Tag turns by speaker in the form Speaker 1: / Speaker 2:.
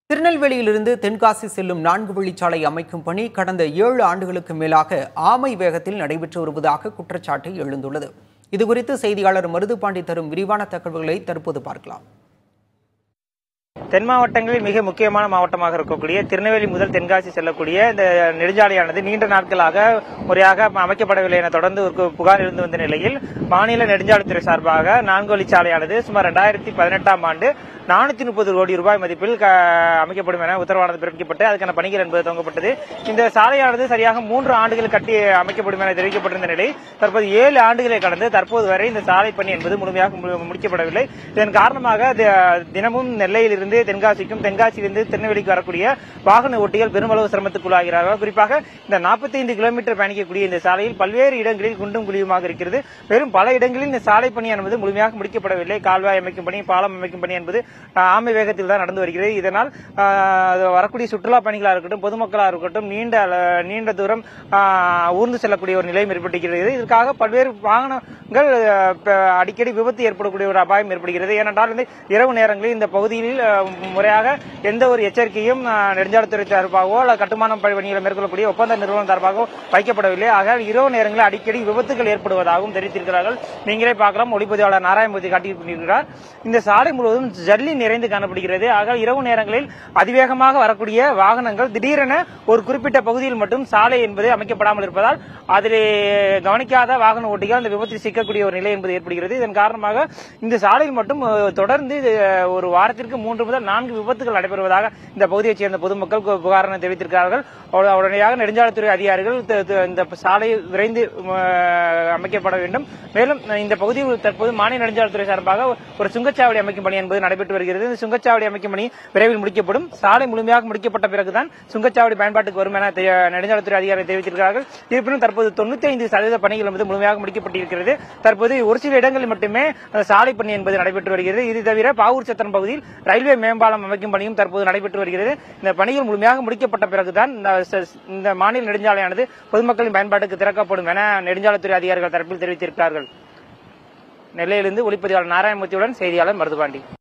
Speaker 1: திருநெல்வேலியிலிருந்து தென்காசி செல்லும் நான்கு வழிச்சாலை அமைக்கும் பணி கடந்த ஏழு ஆண்டுகளுக்கு மேலாக ஆமை வேகத்தில் நடைபெற்று வருவதாக குற்றச்சாட்டு எழுந்துள்ளது இதுகுறித்து செய்தியாளர் மருதுபாண்டி தரும் விரிவான தகவல்களை தற்போது பார்க்கலாம்
Speaker 2: தென் மாவட்டங்களில் மிக முக்கியமான மாவட்டமாக இருக்கக்கூடிய திருநெல்வேலி முதல் தென்காசி செல்லக்கூடிய இந்த நெடுஞ்சாலையானது நீண்ட நாட்களாக முறையாக அமைக்கப்படவில்லை என தொடர்ந்து ஒரு புகார் இருந்து வந்த நிலையில் மாநில நெடுஞ்சாலைத்துறை சார்பாக நான்கு வழிச்சாலையானது சுமார் ரெண்டாயிரத்தி பதினெட்டாம் ஆண்டு நானூத்தி முப்பது கோடி ரூபாய் மதிப்பில் க- அமைக்கப்படும் என உத்தரவானது பிறப்பிக்கப்பட்டு அதுக்கான பணிகள் என்பது துவங்கப்பட்டது இந்த சாலையானது சரியாக மூன்று ஆண்டுகள் கட்டி அமைக்கப்படும் என தெரிவிக்கப்பட்டிருந்த நிலை தற்போது ஏழு ஆண்டுகளை கடந்து தற்போது வரை இந்த சாலை பணி என்பது முழுமையாக மு- முடிக்கப்படவில்லை இதன் காரணமாக தி- தினமும் நெல்லையிலிருந்து தென்காசிக்கும் தென்காசியிலிருந்து திருநெல்வேலிக்கு வரக்கூடிய வாகன ஓட்டிகள் பெருமளவு சிரமத்துக்குள்ளாகிறார்கள் குறிப்பாக இந்த 45 கிலோமீட்டர் பயணிக்கக்கூடிய இந்த சாலையில் பல்வேறு இடங்களில் குண்டும் குழியுமாக இருக்கிறது வெறும் பல இடங்களில் இந்த சாலை பணி என்பது முழுமையாக முடிக்கப்படவில்லை கால்வாய் அமைக்கும் பணி பாலம் அமைக்கும் பணி என்பது ஆஹ், ஆமை வேகத்தில் தான் நடந்து வருகிறது இதனால் ஆஹ், அது வரக்கூடிய சுற்றுலா பயணிகளாக இருக்கட்டும் பொதுமக்களாக இருக்கட்டும் நீண்ட அள- நீண்ட தூரம் ஆஹ், ஊர்ந்து செல்லக்கூடிய ஒரு நிலையும் ஏற்பட்டிருக்கிறது இதற்காக பல்வேறு வாகனங்கள் ஆஹ், ப- அடிக்கடி விபத்து ஏற்படக்கூடிய ஒரு அபாயம் ஏற்படுகிறது ஏனென்றால் வந்து இரவு நேரங்களில் இந்த பகுதியில் ஆஹ், முறையாக எந்த ஒரு எச்சரிக்கையும் ஆஹ், நெடுஞ்சாலைத்துறை சார்பாகவோ அல்லது கட்டுமான பணிகளை மேற்கொள்ளக்கூடிய ஒப்பந்த நிறுவனம் சார்பாகவோ வைக்கப்படவில்லை ஆக இரவு நேரங்களில் அடிக்கடி விபத்துகள் ஏற்படுவதாகவும் தெரிவித்திருக்கிறார்கள் நீங்களே பார்க்கலாம் ஒளிப்பதிவாளர் நாராயணமூர்த்தி காட்டியிருக்கிறார் இந்த சாலை முழுவதும் ஜல்லி நிறைந்து காணப்படுகிறது ஆக இரவு நேரங்களில் அதிவேகமாக வரக்கூடிய வாகனங்கள் திடீரென ஒரு குறிப்பிட்ட பகுதியில் மட்டும் சாலை என்பது அமைக்கப்படாமல் இருப்பதால் அதிலே கவனிக்காத வாகன ஓட்டிகள் அந்த விபத்தில் சிக்கக்கூடிய ஒரு நிலை என்பது ஏற்படுகிறது இதன் காரணமாக இந்த சாலையில் மட்டும் அஹ், தொடர்ந்து அஹ், ஒரு வாரத்திற்கு மூன்று முதல் நான்கு விபத்துகள் நடைபெறுவதாக இந்த பகுதியைச் சேர்ந்த பொதுமக்கள் கு- புகார் தெரிவித்திருக்கிறார்கள் உட- உடனடியாக நெடுஞ்சாலைத்துறை அதிகாரிகள் த- த- இந்த சாலை விரைந்து அஹ், அமைக்கப்பட வேண்டும் மேலும் இந்த பகுதியில் தற்போது மாநில நெடுஞ்சாலைத்துறை சார்பாக ஒரு சுங்கச்சாவடி அமைக்கும் பணி என்பது நடைபெற்று வருகிறது இந்த சுங்கச்சாவடி அமைக்கும் பணி விரைவில் முடிக்கப்படும் சாலை முழுமையாக முடிக்கப்பட்ட பிறகுதான் சுங்கச்சாவடி பயன்பாட்டுக்கு வரும் என தெ- நெடுஞ்சாலைத்துறை அதிகாரிகள் தெரிவித்திருக்கிறார்கள் இருப்பினும் தற்போது தொண்ணூத்தி ஐந்து சதவீத பணிகள் என்பது முழுமையாக முடிக்கப்பட்டிருக்கிறது தற்போது ஒரு சில இடங்களில் மட்டுமே அந்த சாலை பணி என்பது நடைபெற்று வருகிறது இது தவிர பாவூர் சத்திரம் பகுதியில் ரயில்வே மேம்பாலம் அமைக்கும் பணியும் தற்போது நடைபெற்று வருகிறது இந்த பணிகள் முழுமையாக முடிக்கப்பட்ட பிறகுதான் இந்த ச- இந்த மாநில நெடுஞ்சாலையானது பொதுமக்களின் பயன்பாட்டுக்கு திறக்கப்படும் என நெடுஞ்சாலைத்துறை அதிகாரிகள் தரப்பில் தெரிவித்திருக்கிறார்கள் நெல்லையிலிருந்து ஒளிப்பதிவாளர் நாராயணமூர்த்தியுடன் செய்தியாளர் மருதுபாண்டி